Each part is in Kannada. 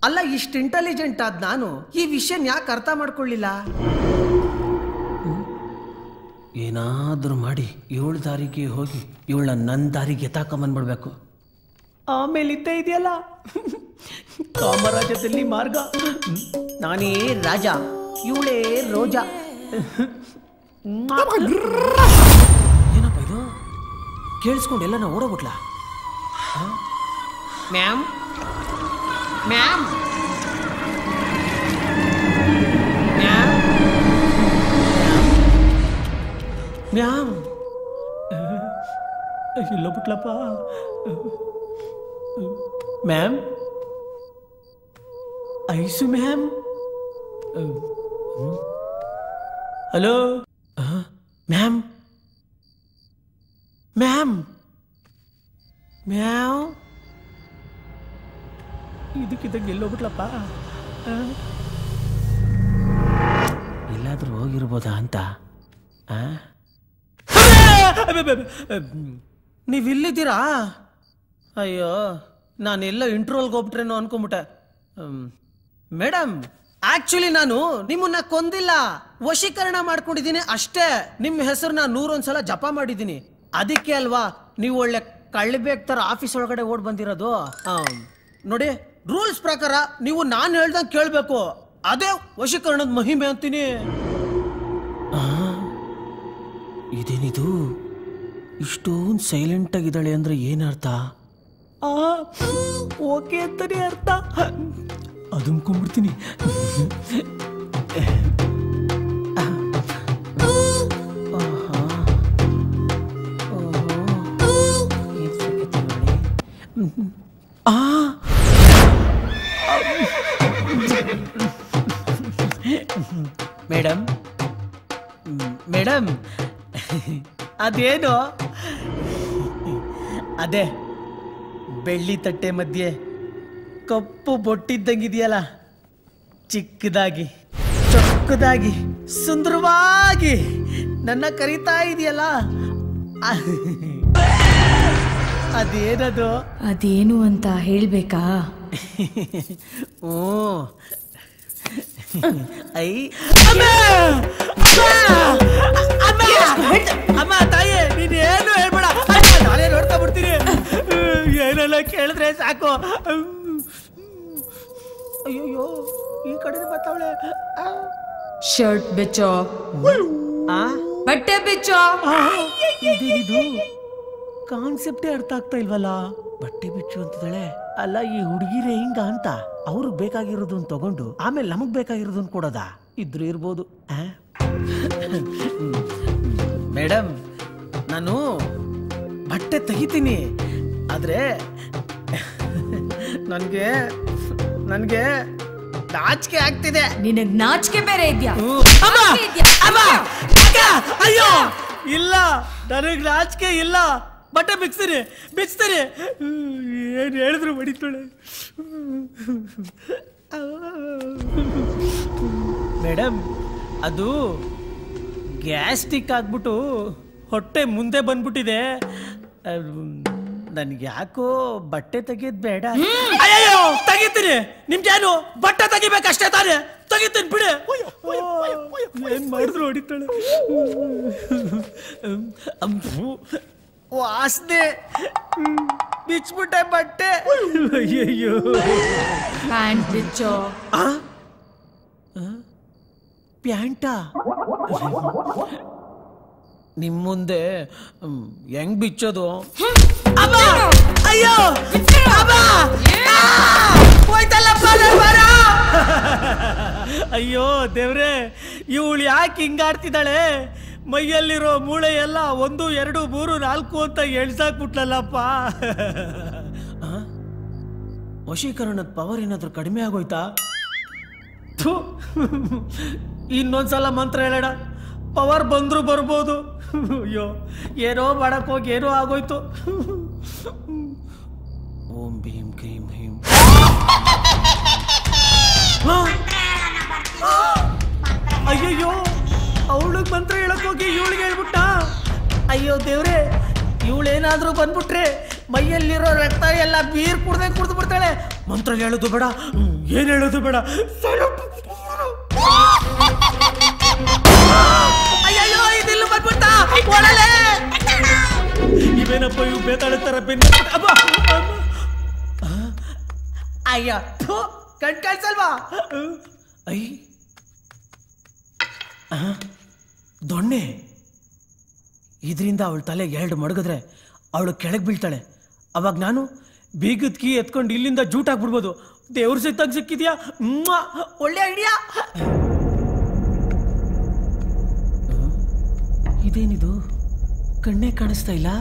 ಅಲ್ಲ ಇಷ್ಟು ಇಂಟೆಲಿಜೆಂಟ್ ಆದ ನಾನು ಈ ವಿಷಯನ ಯಾಕೆ ಅರ್ಥ ಮಾಡ್ಕೊಳ್ಳಿಲ್ಲ ಏನಾದರೂ ಮಾಡಿ ಏಳು ದಾರಿಗೆ ಹೋಗಿ ಇವಳ ನನ್ನ ದಾರಿಗೆ ಎತ್ತಾಕೊಂಬಂದ್ಬಿಡ್ಬೇಕು ಆಮೇಲೆ ಇದ್ದೇ ಇದೆಯಲ್ಲ ಕಾಮರಾಜದಲ್ಲಿ ಮಾರ್ಗ ನಾನೇ ರಾಜ ಇವಳೇ ರೋಜಾ ಏನಪ್ಪ ಇದು ಕೇಳಿಸ್ಕೊಂಡು ಎಲ್ಲ ನಾವು ಓಡೋಗ್ಬಿಟ್ಲಾ ಮ್ಯಾಮ್ ಮ್ಯಾಮ್ ಮ್ಯಾಮ್ ಮ್ಯಾಮ್ ಇಲ್ಲ ಬಿಟ್ಲಪ್ಪ ಮ್ಯಾಮ್ ಐಸು ma'am hello ma'am ma'am meow ಇದಕ್ಕಿದ್ದಂಗೆ ಎಲ್ಲೋಗ್ಬಿಟ್ಲಪ್ಪ ಎಲ್ಲಾದ್ರೂ ಹೋಗಿರ್ಬೋದಾ ಅಂತ ಆ? ನೀವಿಲ್ಲಿದ್ದೀರಾ ಅಯ್ಯೋ ನಾನೆಲ್ಲ ಇಂಟ್ರೋಲ್ಗೆ ಹೋಗ್ಬಿಟ್ರೇನೋ ಅನ್ಕೊಂಬಿಟ್ಟೆ ಮೇಡಮ್ ಆಕ್ಚುಲಿ ನಾನು ನಿಮ್ಮನ್ನ ಕೊಂದಿಲ್ಲ ವಶೀಕರಣ ಮಾಡ್ಕೊಂಡಿದ್ದೀನಿ ಅಷ್ಟೇ ನಿಮ್ಮ ಹೆಸರನ್ನ ನೂರೊಂದ್ಸಲ ಜಪ ಮಾಡಿದ್ದೀನಿ ಅದಕ್ಕೆ ಅಲ್ವಾ ನೀವು ಒಳ್ಳೆ ಕಳ್ಳಿಬೇಕ್ ತರ ಆಫೀಸ್ ಒಳಗಡೆ ಓಡ್ ಬಂದಿರೋದು ಆಮ್, ನೋಡಿ ರೂಲ್ಸ್ ಪ್ರಕಾರ ನೀವು ನಾನು ಹೇಳ್ದಂಗೆ ಕೇಳಬೇಕು ಅದೇ ವಶೀಕರಣದ ಮಹಿಮೆ ಅಂತೀನಿ ಆ, ಇದೇನಿದು ಇಷ್ಟೊಂದು ಸೈಲೆಂಟ್ ಆಗಿದ್ದಾಳೆ ಅಂದ್ರೆ ಏನರ್ಥ ಓಕೆ ಅಂತಾನೆ ಅರ್ಥ ಅದುಮ್ಕೊಂಡ್ಬಿಡ್ತೀನಿ ಆ ಮೇಡಮ್ ಮೇಡಮ್ ಅದೇನು ಅದೇ ಬೆಳ್ಳಿ ತಟ್ಟೆ ಮಧ್ಯೆ ಕಪ್ಪು ಬೊಟ್ಟಿದ್ದಂಗಿದೆಯಲ್ಲ ಚಿಕ್ಕದಾಗಿ ಚೊಕ್ಕದಾಗಿ ಸುಂದರವಾಗಿ ನನ್ನ ಕರೀತಾ ಇದೆಯಲ್ಲ ಅದೇನದು ಅದೇನು ಅಂತ ಹೇಳ್ಬೇಕಾ ಓ ಐ ಅಮ್ಮ! ಅಮ್ಮ! ಅಮ್ಮ ತಾಯಿ ನೀನ್ ಏನು ಹೇಳ್ಬೇಡ ಅಮ್ಮ, ನಾನೇ ನೋಡ್ತಾ ಬಿಡ್ತೀನಿ ಏನೆಲ್ಲ ಕೇಳಿದ್ರೆ ಸಾಕು ಅಯ್ಯಯ್ಯೋ ಈ ಕಡೆ ಬರ್ತಾವಳೆ ಶರ್ಟ್ ಬಿಚ್ಚೋ ಆ ಬಟ್ಟೆ ಬಿಚ್ಚೋ ಇದೇನಿದು ಕಾನ್ಸೆಪ್ಟೇ ಅರ್ಥ ಆಗ್ತಾ ಇಲ್ವಲ್ಲ ಬಟ್ಟೆ ಬಿಚ್ಚು ಅಂತಿದ್ದಾಳೆ ಅಲ್ಲ ಈ ಹುಡುಗಿರೇ ಹಿಂಗ ಅಂತ ಅವ್ರಿಗೆ ಬೇಕಾಗಿರೋದನ್ನ ತಗೊಂಡು ಆಮೇಲೆ ನಮಗ್ ಬೇಕಾಗಿರೋದನ್ನ ಕೊಡೋದಾ ಇದ್ರು ಇರ್ಬೋದು ಮೇಡಮ್ ನಾನು ಬಟ್ಟೆ ತೆಗಿತೀನಿ ಆದ್ರೆ ನನಗೆ ನನಗೆ ನಾಚಿಕೆ ಆಗ್ತಿದೆ ನಿನಗ್ ನಾಚಿಕೆ ಬೇರೆ ಇದ್ಯಾ ಅಮ್ಮ! ನಾಚಿಕೆ ಇದ್ಯಾ? ಅಮ್ಮ! ಅಕ್ಕ! ಅಯ್ಯೋ ಇಲ್ಲ ನನಗ್ ನಾಚಿಕೆ ಇಲ್ಲ ಬಟ್ಟೆ ಬಿಚ್ತೀನಿ ಬಿಚ್ತೀನಿ ಏನ್ ಹೇಳಿದ್ರು ಬಡಿತಾಳೆ ಮೇಡಮ್ ಅದು ಗ್ಯಾಸ್ಟಿಕ್ ಆಗ್ಬಿಟ್ಟು ಹೊಟ್ಟೆ ಮುಂದೆ ಬಂದ್ಬಿಟ್ಟಿದೆ ನನ್ಗೆ ಯಾಕೋ ಬಟ್ಟೆ ತೆಗಿಯೋದ್ ಬೇಡ ಅಯ್ಯೋ ತೆಗಿತೀನಿ ನಿಮ್ಗೇನು ಬಟ್ಟೆ ತೆಗಿಬೇಕಷ್ಟೇ ತಾನೇ ತೆಗಿತೀನಿ ಬಿಡಿ ಏನ್ ಮಾಡಿದ್ರು ಹೊಡಿತಾಳೆ ಅಂಬು, ವಾಸನೆ ಬಿಚ್ಬಿಟ್ಟೆ ಬಟ್ಟೆ ಅಯ್ಯಯ್ಯೋ ಪ್ಯಾಂಟ್ ಬಿಚ್ಚೋ ಆ? ಆ? ಪ್ಯಾಂಟಾ ನಿಮ್ ಮುಂದೆ ಮ್, ಹೆಂಗ್ ಬಿಚ್ಚೋದು ಅಮ್ಮ! ಅಯ್ಯೋ ಅಮ್ಮ! ಆ! ಹೋಯ್ತಲ್ಲಪ್ಪ ನನ್ ಮರ! ಅಯ್ಯೋ ದೇವ್ರೆ ಇವಳು ಯಾಕೆ ಹಿಂಗಾಡ್ತಿದ್ದಾಳೆ ಮೈಯಲ್ಲಿರೋ ಮೂಳೆ ಎಲ್ಲ ಒಂದು ಎರಡು ಮೂರು ನಾಲ್ಕು ಅಂತ ಎಳ್ಸಾಕ್ಬಿಟ್ಲಲ್ಲಪ್ಪ ಆ? ವಶೀಕರಣದ ಪವರ್ ಏನಾದ್ರೂ ಕಡಿಮೆ ಆಗೋಯ್ತಾ ಥು. ಇನ್ನೊಂದ್ಸಲ ಮಂತ್ರ ಹೇಳೋಣ ಪವರ್ ಬಂದ್ರು ಬರ್ಬೋದು ಅಯ್ಯೋ ಏನೋ ಮಾಡಕ್ ಹೋಗಿ ಏನೋ ಆಗೋಯ್ತು ಓಂ ಭೀಮ್ ಕ್ರೀಂ ಹೀಂ ಆ! ಆ! ಅಯ್ಯಯ್ಯೋ ಅವಳಿಗೆ ಮಂತ್ರ ಹೇಳಕ್ ಹೋಗಿ ಇವಳಿಗೆ ಹೇಳ್ಬಿಟ್ಟ ಅಯ್ಯೋ ದೇವ್ರೆ ಇವಳೇನಾದ್ರೂ ಬಂದ್ಬಿಟ್ರೆ ಮೈಯಲ್ಲಿ ಮೈಯಲ್ಲಿರೋ ರಕ್ತ ಎಲ್ಲ ಬೀರ್ ಕುಡ್ದೆ ಕುಡ್ದು ಬಿಡ್ತಾಳೆ ಮಂತ್ರ ಹೇಳೋದು ಬೇಡ ಹ್ಮ್, ಏನ್ ಹೇಳೋದು ಬೇಡ ಸೈಲೆಂಟ್. ಅಯ್ಯಯ್ಯೋ ಇದಿಲ್ಲ ಬಂದ್ಬಿಟ್ಟ ಒಳಲೆ ಇವೇನಪ್ಪ ಇವು ಬೇತಾಳ ತರ ಬೆನ್ನ ಅಬ್ಬ, ಅಬ್ಬ. ಆ, ಅಯ್ಯ ಥು, ಕಣ್ ಕಾಣಿಸಲ್ವಾ ಐ ಆ, ದೊಣ್ಣೆ ಇದರಿಂದ ಅವಳ ತಲೆ ಎರಡು ಮಡಗಿದ್ರೆ ಅವಳು ಕೆಳಗೆ ಬೀಳ್ತಾಳೆ ಅವಾಗ ನಾನು ಬೀಗದ ಕೀ ಎತ್ಕೊಂಡು ಇಲ್ಲಿಂದ ಜೂಟ್ ಹಾಕ್ಬಿಡ್ಬೋದು ದೇವ್ರ ಸಿಕ್ತಾಗ ಸಿಕ್ಕಿದ್ಯಾ ಮ್ವಾ! ಒಳ್ಳೆ ಐಡಿಯಾ ಇದೇನಿದು ಕಣ್ಣೇ ಕಾಣಿಸ್ತಾ ಇಲ್ಲ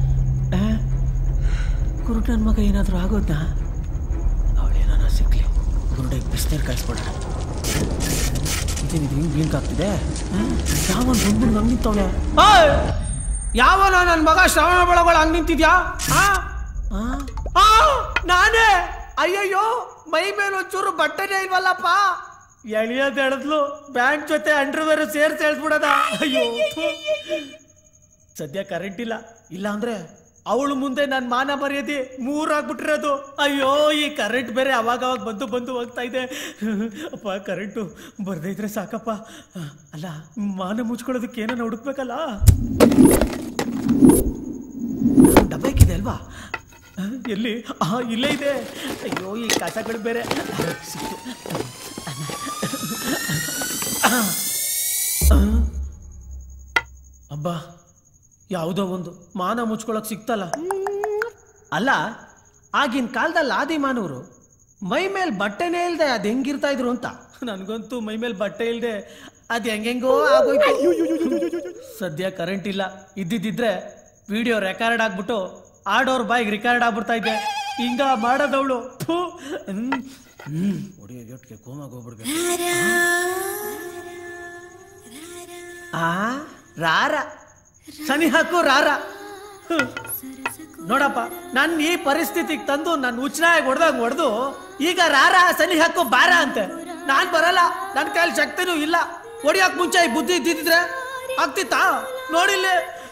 ಕುರುಟ ನನ್ನ ಮಗ ಏನಾದರೂ ಆಗೋದ್ನಾ ಅವಳೇನಾನ ಸಿಕ್ಲಿ ಗುರುಡಿಗೆ ಬಿಸ್ನೀರು ಕಳಿಸ್ಬಿಡ ಇದೇನಿದು ಹಿಂಗೆ ಬ್ಲಿಂಕ್ ಆಗ್ತಿದೆ ಯಾವನ್ ಬಂದ್ಬಿಟ್ಟು ಹಂಗೆ ನಿಂತವನೆ ಯಾವನ ನನ್ನ ಮಗ ಶ್ರವಣ ಬೆಳಗೊಳ ಹಂಗೆ ನಿಂತಿದ್ಯಾ ಆ? ಆ? ಆ, ನಾನೇ ಅಯ್ಯಯ್ಯೋ ಮೈ ಮೇಲೆ ಒಂಚೂರು ಬಟ್ಟೆನೇ ಇಲ್ವಲ್ಲಪ್ಪ ಎಳಿಯೋದು ಎಳೆದ್ಲು ಬ್ಯಾಂಕ್ ಜೊತೆ ಅಂಡರ್ವೇರ್ ಸೇರ್ಸಿ ಎಳ್ದ್ಬಿಡದ ಅಯ್ಯೋ ಥು. ಸದ್ಯ ಕರೆಂಟ್ ಇಲ್ಲ ಇಲ್ಲ ಅಂದ್ರೆ ಅವಳು ಮುಂದೆ ನನ್ನ ಮಾನ ಮರ್ಯಾದೆ ಮೂರಾಗ್ಬಿಟ್ಟಿರೋದು ಅಯ್ಯೋ ಈ ಕರೆಂಟ್ ಬೇರೆ ಅವಾಗ ಅವಾಗ ಬಂದು ಬಂದು ಹೋಗ್ತಾ ಇದೆ ಅಪ್ಪ ಕರೆಂಟು ಬರ್ದೇ ಇದ್ರೆ ಸಾಕಪ್ಪ ಅಲ್ಲ ಮಾನ ಮುಚ್ಕೊಳ್ಳೋದಕ್ಕೆ ಏನನ್ನ ಹುಡುಕ್ಬೇಕಲ್ಲ ಡಬ್ಬಾಕಿದೆ ಅಲ್ವಾ ಆ, ಎಲ್ಲಿ ಆ ಇಲ್ಲೇ ಇದೆ ಅಯ್ಯೋ ಈ ಕಸಗಳು ಬೇರೆ ಸಿಕ್ತು ಅಬ್ಬ ಯಾವುದೋ ಒಂದು ಮಾನ ಮುಚ್ಕೊಳಕ್ ಸಿಕ್ತಲ್ಲ ಅಲ್ಲ ಆಗಿನ ಕಾಲದಲ್ಲಿ ಆದಿ ಮಾನವರು ಮೈ ಮೇಲೆ ಬಟ್ಟೆನೇ ಇಲ್ದೆ ಅದ್ ಹೆಂಗಿರ್ತಾ ಇದ್ರು ಅಂತ ನನ್ಗಂತೂ ಮೈ ಮೇಲೆ ಬಟ್ಟೆ ಇಲ್ದೆ ಅದ್ ಹೆಂಗೆಂಗೋ ಆಗೋಯ್ತು ಸದ್ಯ ಕರೆಂಟ್ ಇಲ್ಲ ಇದ್ದಿದ್ದಿದ್ರೆ ವಿಡಿಯೋ ರೆಕಾರ್ಡ್ ಆಗ್ಬಿಟ್ಟು ಆಡೋರ್ ಬಾಯಿಗೆ ರೆಕಾರ್ಡ್ ಆಗ್ಬಿಡ್ತಾ ಇದ್ದೆ ಹಿಂಗ ಮಾಡೋದವಳು ಹ್ಮ್ ಹ್ಮ್ ಹೊಡಿಯೋ ಜೊಟ್ಟಿಗೆ ಕೋಮಾಗ ಹೋಗ್ಬಿಡ್ಬೇಕು ಆ ರಾರ ಸನಿ ಹಾಕು ರಾರ ಹ್ಮ್. ನೋಡಪ್ಪ ನನ್ನ ಈ ಪರಿಸ್ಥಿತಿಗೆ ತಂದು ನನ್ನ ಉಚ್ಚನಾಗಿ ಹೊಡೆದಾಗ ಹೊಡೆದು ಈಗ ರಾರ ಸನಿ ಹಾಕು ಬಾರ ಅಂತೆ ನಾನ್ ಬರಲ್ಲ ನನ್ನ ಕೈಲಿ ಶಕ್ತಿನೂ ಇಲ್ಲ ಹೊಡಿಯಕ್ ಮುಂಚೆ ಈ ಬುದ್ಧಿ ಇದ್ದಿದ್ರೆ ಆಗ್ತಿತ್ತಾ ನೋಡಿಲ್ಲ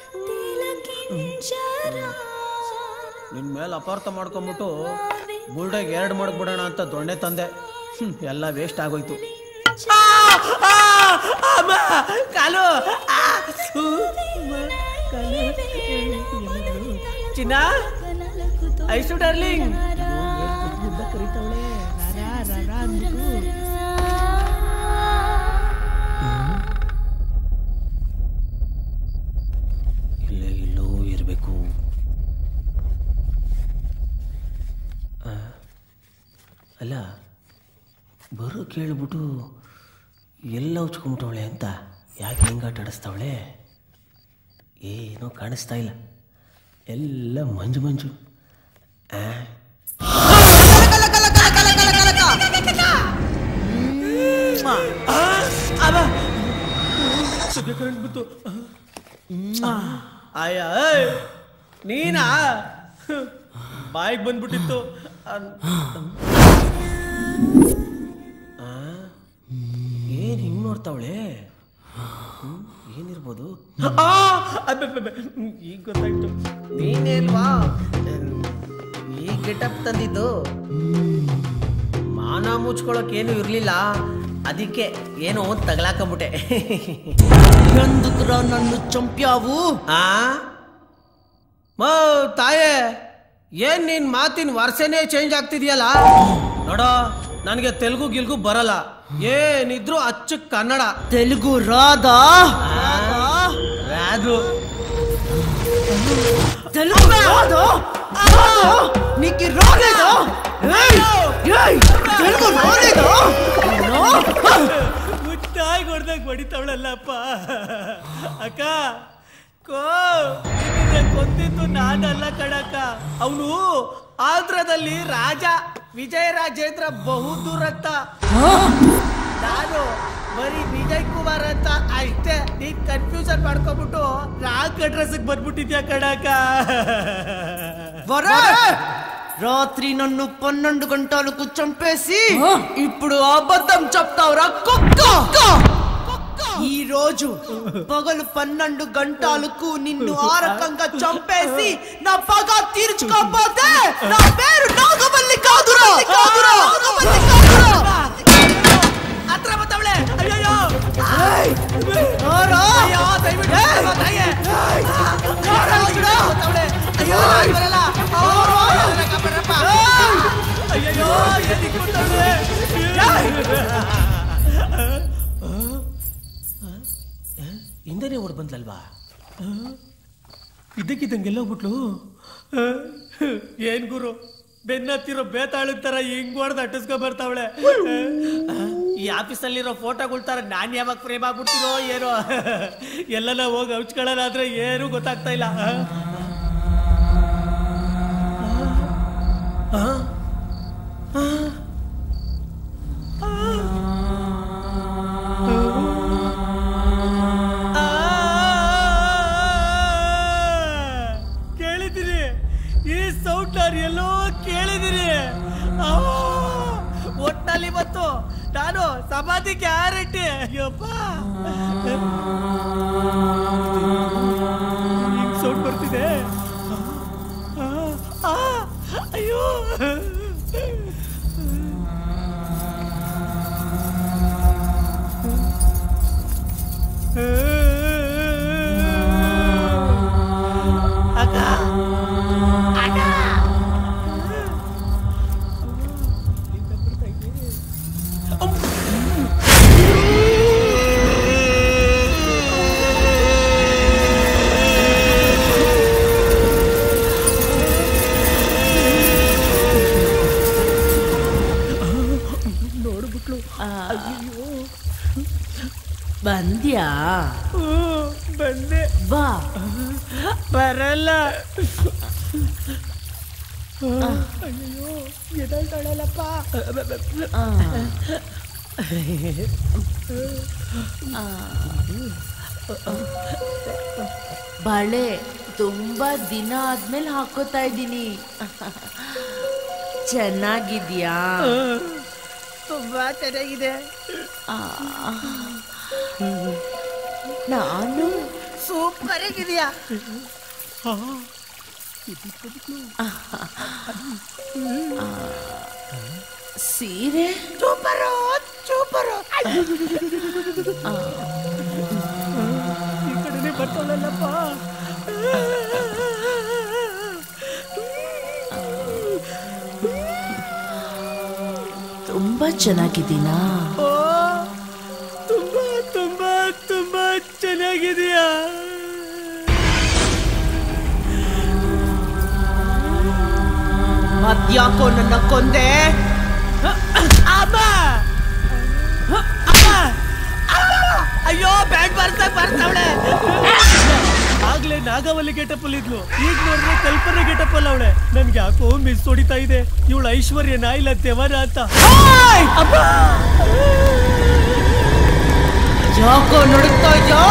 ನಿನ್ ಮೇಲೆ ಅಪಾರ್ಥ ಮಾಡ್ಕೊಂಬಿಟ್ಟು ಬುಲ್ಡಾಗ್ ಎರಡು ಮಡಗ್ಬಿಡೋಣ ಅಂತ ದೊಣ್ಣೆ ತಂದೆ ಹ್ಮ್, ಎಲ್ಲ ವೇಸ್ಟ್ ಆಗೋಯ್ತು ಆ, ಆ, ಅಮ್ಮ, ಕಾಲು ಆ, ಹೂ, ಅಮ್ಮ, ಕಾಲು. ಚಿನ್ನ ಐಸು ಡಾರ್ಲಿಂಗ್ ಕರಿತಾವಳೆ ಇಲ್ಲೇ ಇಲ್ಲೋ ಇರಬೇಕು ಅಲ್ಲ ಬರೋ ಕೇಳ್ಬಿಟ್ಟು ಎಲ್ಲ ಉಚ್ಕೊಂಬಿಟ್ಟವಳೆ ಅಂತ ಯಾಕೆ ಹೆಂಗೆ ಆಟ ಆಡಿಸ್ತಾವಳೆ ಏನೋ ಕಾಣಿಸ್ತಾ ಇಲ್ಲ ಎಲ್ಲ ಮಂಜು ಮಂಜು ಆ? ಆ, ಅಬ್ಬ. ಸದ್ಯ ಕರೆಂಟ್ ಬಿತ್ತು ಅಯ್ಯ ಏಯ್, ನೀನಾ ಬಾಯಿಗೆ ಬಂದ್ಬಿಟ್ಟಿತ್ತು ಅನ್- ಆ, ಏನ್ ಹಿಂಗ್ ನೋಡ್ತಾವಳೆ ಹ್ಮ್, ಏನಿರ್ಬೋದು ಆ, ಅಬ್ಬಬ್ಬಬ್ಬ, ಹ್ಮ್, ಈಗ ಗೊತ್ತಾಯ್ತು ನೀನೇಲ್ವಾ ಈ ಗೆಟಪ್ ತಂದಿದ್ದು ಮಾನ ಮುಚ್ಕೊಳಕ್ ಏನು ಇರ್ಲಿಲ್ಲ ಅದಕ್ಕೆ ಏನೋ ಒಂದ್ ತಗಲಾಕಂಬಿಟ್ಟೆ ఎందుకురా నన్ను చంపావు ಆ ಮೋ ತಾಯೇ ಏನ್ ನಿನ್ ಮಾತಿನ ವರ್ಷನೇ ಚೇಂಜ್ ಆಗ್ತಿದ್ಯಲ್ಲ ನೋಡೋ ನನಗೆ ತೆಲುಗು ಗಿಲ್ಗು ಬರಲ್ಲ ಏನಿದ್ರು ಅಚ್ಚ ಕನ್ನಡ తెలుగు రాదా ರಾದು తెలుగు రాదా నీకు రాలేదా ఏయ్! ఏయ్! తెలుగు రాలేదా నో! ಮುಟ್ಟಾಗಿ ಹೊಡೆದಾಗ ಹೊಡಿತಾವಳಲ್ಲಪ್ಪ ಅಕ್ಕ ಕೋ ಗೊತ್ತಿತ್ತು ನಾನಲ್ಲ ಕಣಕ್ಕ ಅವನು ಆಂಧ್ರದಲ್ಲಿ ರಾಜ ವಿಜಯ ರಾಜೇಂದ್ರ ಬಹುದೂರತ್ತ ನಾನು ಬರೀ ವಿಜಯ್ ಕುಮಾರ್ ಅಂತ ಅಷ್ಟೇ ನೀನ್ ಕನ್ಫ್ಯೂಷನ್ ಮಾಡ್ಕೊಬಿಟ್ಟು ರಾಂಗ್ ಅಡ್ರೆಸ್ಗೆ ಬಂದ್ಬಿಟ್ಟಿದ್ಯಾ ಕಣಕ್ಕ వరే! రాత్రి నన్ను పన్నెండు గంటలకు చంపేసి ఇప్పుడు అబద్ధం చెప్తావురా కుక్క ఈ రోజు పగలు పన్నెండు గంటలకు నిన్ను ఆ రకంగా చంపేసి నా పగ తీర్చుకోకపోతే నా పేరు నాగవల్లి కాదురా కాదురా నాగవల్లి కాదురా ಹತ್ರ ಬತ್ತವಳೆ ಅಯ್ಯಯ್ಯೋ ಯಾರೋ? ಅಯ್ಯೋ ದಯವಿಟ್ಟು ಏಯ್! ಬಾ ತಾಯಿಯೇ. ಯಾರೋ ಇವ್ರು? ಬತ್ತವಳೆ. ಅಯ್ಯೋ ನಾನ್ ಬರಲ್ಲ ಅವ್ರು ಕಾಪಾಡ್ರಪ್ಪ. ಅಯ್ಯಯ್ಯೋ ಎದಿಕ್ ಬಿಟ್ಟವ್ಳೆ? ಹಿಂದೆನೆ ಓಡ್ ಬಂದ್ಲಲ್ವಾ ಇದ್ದಕ್ಕಿದ್ದಂಗೆಲ್ಲ ಹೋಗ್ಬಿಟ್ಲು ಏನ್ ಗುರು ಬೆನ್ನತ್ತಿರೋ ಬೇತಾಳ ತರ ಹಿಂಗ್ ಹೊಡೆದು ಅಟ್ಟಿಸ್ಕೊ ಬರ್ತಾವಳೆ ಈ ಆಫೀಸಲ್ಲಿರೋ ಫೋಟೋಗಳ ತರ ನಾನ್ ಯಾವಾಗ ಫ್ರೇಮ್ ಆಗ್ಬಿಡ್ತೀನೋ ಏನೋ ಎಲ್ಲನ ಹೋಗಿ ಹಚ್ಕೊಳ್ಳೋದಾದ್ರೆ ಏನೂ ಗೊತ್ತಾಗ್ತಾ ಇಲ್ಲ ಆ? ಆ? ಆ? ಕೇಳಿದಿರಿ ಈ ಸೌಂಡ್ ನಾನು ಎಲ್ಲೋ ಕೇಳಿದಿರಿ ಆ! ಒಟ್ನಲ್ಲಿ ಬಂತು ನಾನು ಸಮಾಧಿ ಗ್ಯಾರಂಟಿ ಅಯ್ಯಪ್ಪ ಹಿಂಗ್ ಸೌಂಡ್ ಬರ್ತಿದೆ ಆ, ಆ, ಅಯ್ಯೋ ಅಕ್ಕ ನೋಡ್ಬಿಟ್ಲು ಬಂದ್ಯಾ ಬಂದೆ ಬಾ ಬರಲ್ಲ ಅಯ್ಯೋ ಎದಳ್ತಾಳಲ್ಲಪ್ಪ ಬಳೆ ತುಂಬಾ ದಿನ ಆದ್ಮೇಲೆ ಹಾಕೋತಾ ಇದ್ದೀನಿ ಚೆನ್ನಾಗಿದ್ಯಾ ತುಂಬಾ ಚೆನ್ನಾಗಿದೆ ನಾನು ಸೂಪರ್ ಆಗಿದೆಯಾ ಸೀರೆ ಸೂಪರು ಸೂಪರು ಈ ಕಡೆನೇ ಬರ್ತಾಳಲ್ಲಪ್ಪ ತುಂಬಾ ಚೆನ್ನಾಗಿದ್ದೀನಾ ಓ ತುಂಬಾ ತುಂಬಾ ತುಂಬಾ ಚೆನ್ನಾಗಿದೆಯಾ ಮತ್ಯಾಕೋ ನನ್ನ ಕೊಂದೆ ಅಮ್ಮ ಅಮ್ಮ! ಅಮ್ಮ! ಅಯ್ಯೋ ಬ್ಯಾಂಡ್ ಬರ್ಸಕ್ ಬರ್ತಾವಳೆ ಆಗ್ಲೇ ನಾಗವಲ್ಲಿ ಗೆಟಪಲ್ ಇದ್ಲು ಈಗ ನೋಡಿದ್ರೆ ಕಲ್ಪನೆ ಗೆಟಪಲ್ ಅವಳೆ ನನ್ಗೆ ಯಾಕೋ ಮಿಸ್ ಹೊಡಿತಾ ಇದೆ ಇವಳು ಐಶ್ವರ್ಯನ ಇಲ್ಲ ದೆವನ ಅಂತ ಅಮ್ಮ! ಯಾಕೋ ನಡುಕ್ತಾ ಇದ್ಯಾ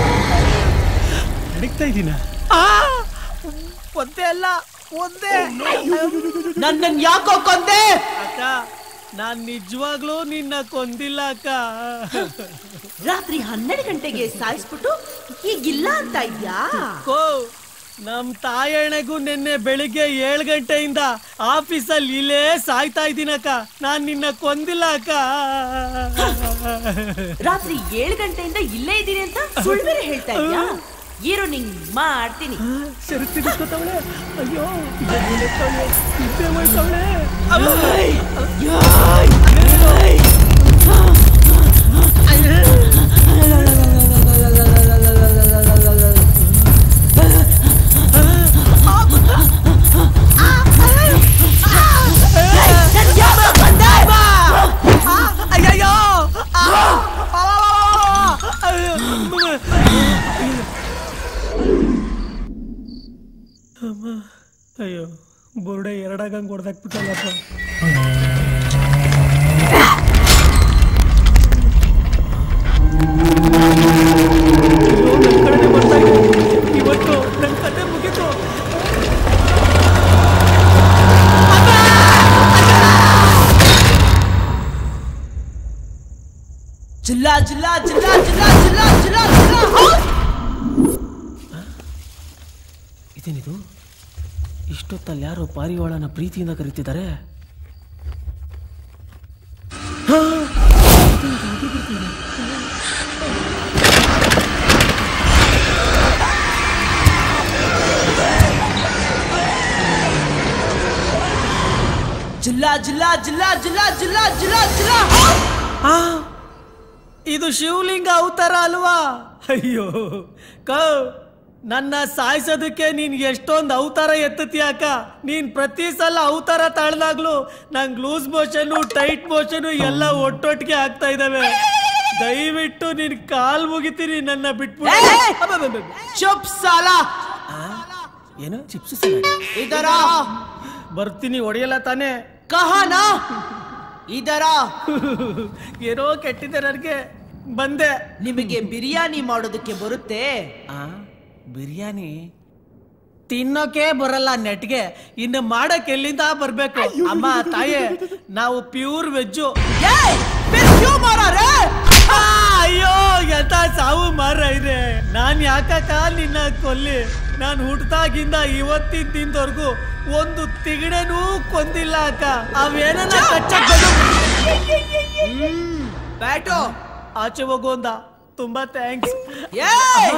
ನಡೀತಾ ಇದೀನ ಒಂದೇ ಅಲ್ಲ ಒಂದೇ ನನ್ನನ್ ಯಾಕೋ ಕೊಂದೆ ಅಕ್ಕ ನಾನ್ ನಿಜವಾಗ್ಲೂ ನಿನ್ನ ಕೊಂದಿಲ್ಲ ಅಕ್ಕ ರಾತ್ರಿ ಹನ್ನೆರಡು ಗಂಟೆಗೆ ಸಾಯಿಸ್ಬಿಟ್ಟು ಈಗಿಲ್ಲ ಅಂತ ಇದ್ಯಾ ಕೋ ನಮ್ ತಾಯಣೆಗೂ ನಿನ್ನೆ ಬೆಳಿಗ್ಗೆ ಏಳು ಗಂಟೆಯಿಂದ ಆಫೀಸಲ್ಲಿ ಇಲ್ಲೇ ಸಾಯ್ತಾ ಇದ್ದೀನಕ್ಕ ನಾನ್ ನಿನ್ನ ಕೊಂದಿಲ್ಲ ಅಕ್ಕ ರಾತ್ರಿ ಏಳು ಗಂಟೆಯಿಂದ ಇಲ್ಲೇ ಇದ್ದೀನಿ ಅಂತ ಸುಳ್ಳು ಬೇರೆ ಹೇಳ್ತಾ ಇದ್ಯಾ ಇರು ನಿಂಗ್ ಮಾಡ್ತೀನಿ ಸರಿ ತಿನ್ನಿಸ್ಕೊತಾವಳೆ ಅಯ್ಯೋ ಇಲ್ಲೇ ಇದ್ದೇ ಹೋಯ್ತವಳೆ ಅಯ್ಯಯ್ಯೋ ಅಮ್ಮ ಅಯ್ಯೋ ಬೋರ್ಡೆ ಎರಡಾಗಂಗ್ ಹೊಡೆದಾಕ್ಬಿಟ್ಟಲ್ಲಪ್ಪ ಇವತ್ತು ನನ್ನ ಕತೆ ಮುಗೀತು ಜಿಲ್ಲಾ ಜಿಲ್ಲಾ ಜಿಲ್ಲಾ ಜಿಲ್ಲಾ ಜಿಲ್ಲಾ ಜಿಲ್ಲಾ ಜಿಲ್ಲಾ ಇದೇನಿದು ಇಷ್ಟೊತ್ತಲ್ಲಿ ಯಾರೋ ಪಾರಿವಾಳನ ಪ್ರೀತಿಯಿಂದ ಕರೀತಿದ್ದಾರೆ ಜಿಲ್ಲಾ ಜಿಲ್ಲಾ ಜಿಲ್ಲಾ ಜಿಲ್ಲಾ ಜಿಲ್ಲಾ ಜಿಲ್ಲಾ ಜಿಲ್ಲಾ ಆ, ಇದು ಶಿವಲಿಂಗ ಅವತಾರ ಅಲ್ವಾ ಅಯ್ಯೋ ಕ ನನ್ನ ಸಾಯಿಸೋದಕ್ಕೆ ನೀನ್ ಎಷ್ಟೊಂದು ಅವತಾರ ಎತ್ತತಿಯಾಕ ನೀನ್ ಪ್ರತಿ ಸಲ ಅವತಾರ ತಾಳ್ದಾಗ್ಲು ನಂಗೆ ಲೂಸ್ ಮೋಷನು ಟೈಟ್ ಮೋಷನು ಎಲ್ಲ ಒಟ್ಟೊಟ್ಟಿಗೆ ಆಗ್ತಾ ಇದಾವೆ ದಯವಿಟ್ಟು ನಿನ್ ಕಾಲ್ ಮುಗಿತೀನಿ ನನ್ನ ಬಿಟ್ಬಿಟ್ಟು ಚುಪ್ ಸಾಲ ಏನು ಚಿಪ್ಸ್ ಇದರ ಬರ್ತೀನಿ ಹೊಡೆಯಲ್ಲ ತಾನೇ ಕಹಾನ ಇದರ ಏನೋ ಕೆಟ್ಟಿದೆ ನನಗೆ ಬಂದೆ ನಿಮಗೆ ಬಿರಿಯಾನಿ ಮಾಡೋದಕ್ಕೆ ಬರುತ್ತೆ ಆ ಬಿರಿಯಾನಿ ತಿನ್ನೋಕೆ ಬರಲ್ಲ ನೆಟ್ಗೆ ಇನ್ನು ಮಾಡಕ್ ಎಲ್ಲಿಂದ ಬರ್ಬೇಕು ಅಮ್ಮ ತಾಯೇ ನಾವು ಪ್ಯೂರ್ ವೆಜ್ಜು ಏಯ್, फिर क्यों मारा रे ಅಯ್ಯೋ ಎಂತ ಸಾವು ಮಾರ ಇದೆ ನಾನ್ ಯಾಕಕ್ಕ ನಿನ್ನ ಕೊಲ್ಲಿ ನಾನ್ ಹುಟ್ದಾಗಿಂದ ಇವತ್ತಿನ ದಿನದವರೆಗೂ ಒಂದು ತಿಗಣೆನೂ ಕೊಂದಿಲ್ಲ ಅಕ್ಕ ಅವೇನನ್ನ ಕಚ್ಚಕ್ ಬಂದು बैठो ಆಚೆ ಹೋಗು ಅಂದ ತುಂಬಾ ಥ್ಯಾಂಕ್ಸ್ ये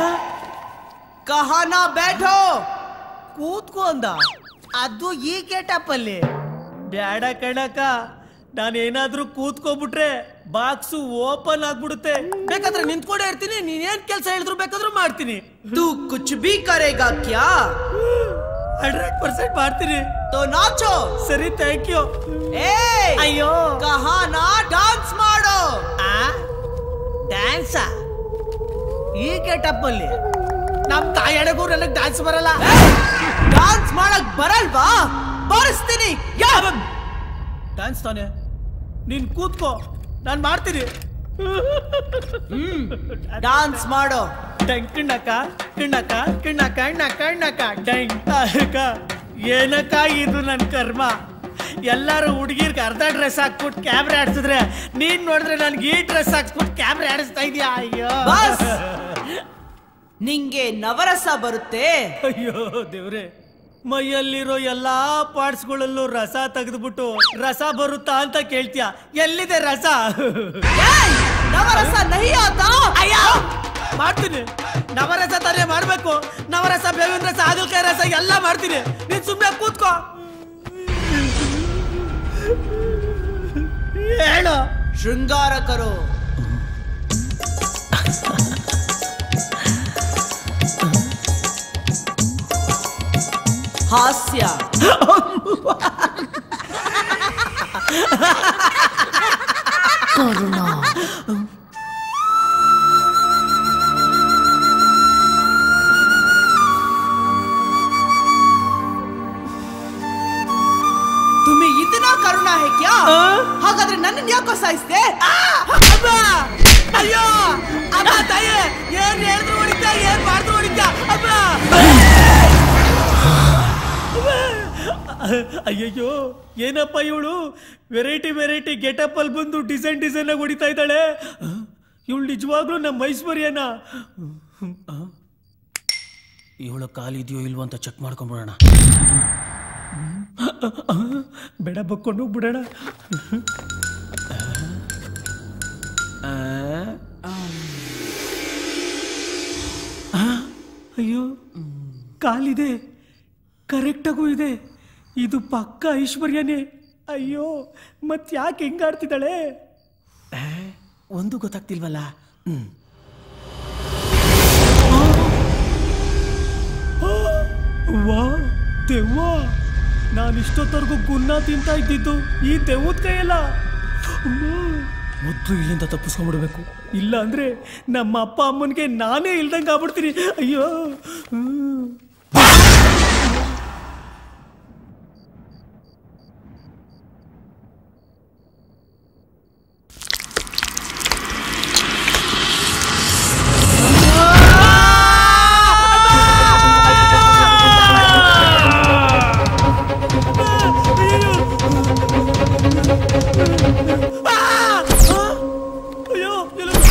कहाना बैठो ಕೂತ್ಕೋ ಅಂದ ಅದು ಈ ಗೇಟಪ್ ಅಲ್ಲಿ ಬ್ಯಾಡ ಕಣಕ ನಾನೇನಾದ್ರೂ ಕೂತ್ಕೋಬಿಟ್ರೆ ಬಾಕ್ಸು ಓಪನ್ ಆಗ್ಬಿಡುತ್ತೆ ಬೇಕಾದ್ರೆ ನಿಂತ್ಕೊಂಡೇ ಇರ್ತೀನಿ ನೀನೇನ್ ಕೆಲಸ ಹೇಳಿದ್ರು ಬೇಕಾದ್ರೂ ಮಾಡ್ತೀನಿ तू कुछ भी करेगा क्या ಹಂಡ್ರೆಡ್ ಪರ್ಸೆಂಟ್ ಮಾಡ್ತೀನಿ तो नाचो ಸರಿ ಥ್ಯಾಂಕ್ ಯು ए ಅಯ್ಯೋ कहाना डांस मारो ಆ ಡ್ಯಾನ್ಸ ಈ ಗೆಟಪ್ ಅಲ್ಲಿ ನಮ್ ತಾಯಣಗೂ ನನಗ್ ಡ್ಯಾನ್ಸ್ ಬರಲ್ಲ डांस ಮಾಡಕ್ ಬರಲ್ವಾ ಬರಿಸ್ತೀನಿ ಡ್ಯಾನ್ಸ್ ತಾನೆ ನೀನ್ ಕೂತ್ಕೋ ನಾನ್ ಮಾಡ್ತೀನಿ डांस ಮಾಡೋ ಡಂಗ್ ಕಿಣ್ಣಕ್ಕ ಕಿಣ್ಣಕ್ಕ ಕಿಣ್ಣಕ್ಕ ಣ್ಣಕ್ಕ ಣ್ಣಕ್ಕ ಡಂಗ್ ಅಕ್ಕ ಏನಕ್ಕ ಇದು ನನ್ ಕರ್ಮ ಎಲ್ಲಾರು ಹುಡುಗಿರ್ಗೆ ಅರ್ಧ ಡ್ರೆಸ್ ಹಾಕ್ಬಿಟ್ಟು ಕ್ಯಾಮ್ರಾ ಆಡ್ಸಿದ್ರೆ ನೀನ್ ನೋಡಿದ್ರೆ ನನ್ಗೆ ಈ ಡ್ರೆಸ್ ಹಾಕ್ಸ್ಬಿಟ್ಟು ಕ್ಯಾಮ್ರಾ ಆಡಿಸ್ತಾ ಇದೀಯಾ ಅಯ್ಯೋ ಬಸ್. ನಿಂಗೆ ನವರಸ ಬರುತ್ತೆ ಅಯ್ಯೋ ದೇವ್ರೆ ಮೈಯಲ್ಲಿರೋ ಎಲ್ಲಾ ಪಾರ್ಟ್ಸ್ಗಳಲ್ಲೂ ರಸ ತೆಗೆದ್ಬಿಟ್ಟು ರಸ ಬರುತ್ತಾ ಅಂತ ಕೇಳ್ತೀಯ ಎಲ್ಲಿದೆ ರಸ ಏಯ್, ನವರಸ ನಹಿ ಆತಾ ಅಯ್ಯ ಮಾಡ್ತೀನಿ ನವರಸ ತಾನೇ ಮಾಡ್ಬೇಕು ನವರಸ ಬೇವಿನ ರಸ ಹಾಗಲಕಾಯಿ ರಸ ಎಲ್ಲ ಮಾಡ್ತೀನಿ ನೀನ್ ಸುಮ್ಮನೆ ಕೂತ್ಕೋ ಹೇಳು ಶೃಂಗಾರ ಕರೋ ಹಾಸ್ಯ ತುಮಿ ಇತನಾ ಕರುಣ ಹೇ ಕ್ಯಾ ಆ? ಹಾಗಾದ್ರೆ ನನ್ನನ್ನು ಯಾಕೋ ಸಾಯಿಸ್ದೆ ಅಮ್ಮ! ಅಯ್ಯೋ ಅಮ್ಮ ತಾಯಿ ಏನ್ ಹೇಳಿದ್ರು ಹೊಡಿತಾ ಏನ್ ಮಾಡಿದ್ರು ಹೊಡಿತಾ ಅಮ್ಮ ಅಯ್ಯಯ್ಯೋ ಏನಪ್ಪ ಇವಳು ವೆರೈಟಿ ವೆರೈಟಿ ಗೆಟಪ್ ಅಲ್ಲಿ ಬಂದು ಡಿಸೈನ್ ಡಿಸೈನ್ ಆಗಿ ಹೊಡಿತಾ ಇದ್ದಾಳೆ ಇವಳು ನಿಜವಾಗ್ಲೂ ನಮ್ಮ ಐಶ್ವರ್ಯನ ಇವಳ ಕಾಲಿದೆಯೋ ಇಲ್ವೋ ಅಂತ ಚೆಕ್ ಮಾಡ್ಕೊಂಡ್ಬಿಡೋಣ ಬೇಡ ಬಕ್ಕೊಂಡು ಹೋಗ್ಬಿಡೋಣ ಆ, ಅಯ್ಯೋ ಕಾಲಿದೆ ಕರೆಕ್ಟಾಗೂ ಇದೆ ಇದು ಪಕ್ಕ ಐಶ್ವರ್ಯನೇ ಅಯ್ಯೋ ಮತ್ ಯಾಕೆ ಹಿಂಗಾಡ್ತಿದ್ದಾಳೆ ಆ, ಒಂದು ಗೊತ್ತಾಗ್ತಿಲ್ವಲ್ಲ ಹ್ಮ್. ಆ, ವಾ ದೆವ್ವ ನಾನು ಇಷ್ಟೊತ್ತವರೆಗೂ ಗುನ್ನ ತಿಂತಾ ಇದ್ದಿದ್ದು ಈ ದೆವ್ವದ ಕೈಯಲ್ಲ ಮೊದಲು ಇಲ್ಲಿಂದ ತಪ್ಪಿಸ್ಕೊಂಡ್ಬಿಡ್ಬೇಕು ಇಲ್ಲ ಅಂದ್ರೆ ನಮ್ಮ ಅಪ್ಪ ಅಮ್ಮನಿಗೆ ನಾನೇ ಇಲ್ದಂಗೆ ಆಗ್ಬಿಡ್ತೀನಿ ಅಯ್ಯೋ ಹ್ಮ್. ಆ! ಆ! ಅಯ್ಯೋ ಎಲ್ಲ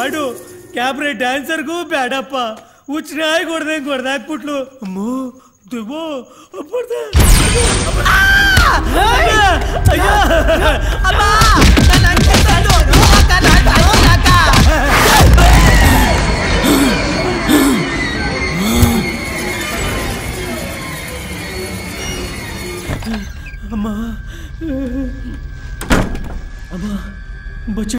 ಹಾಡು ಕ್ಯಾಬ್ರೆ ಡ್ಯಾನ್ಸರ್ಗೂ ಬೇಡಪ್ಪ ಹುಚ್ಚನಾಗಿ ಹೊಡೆದಂಗೆ ಹೊಡೆದಾಕ್ಬಿಟ್ಲು ಅಮ್ಮೋ ದೇವೋ ಅಪ್ಪಡ್ದೆ. ಅಯ್ಯ, ಅಯ್ಯ. ಅಮ್ಮ ನನ್ನ ಅಂಕೆ ತಂದು ಅಕ್ಕ ನಾನು ಆಯ್ತು ಅಕ್ಕ ಅಮ್ಮ ಅಮ್ಮ ಬಚ್ಚ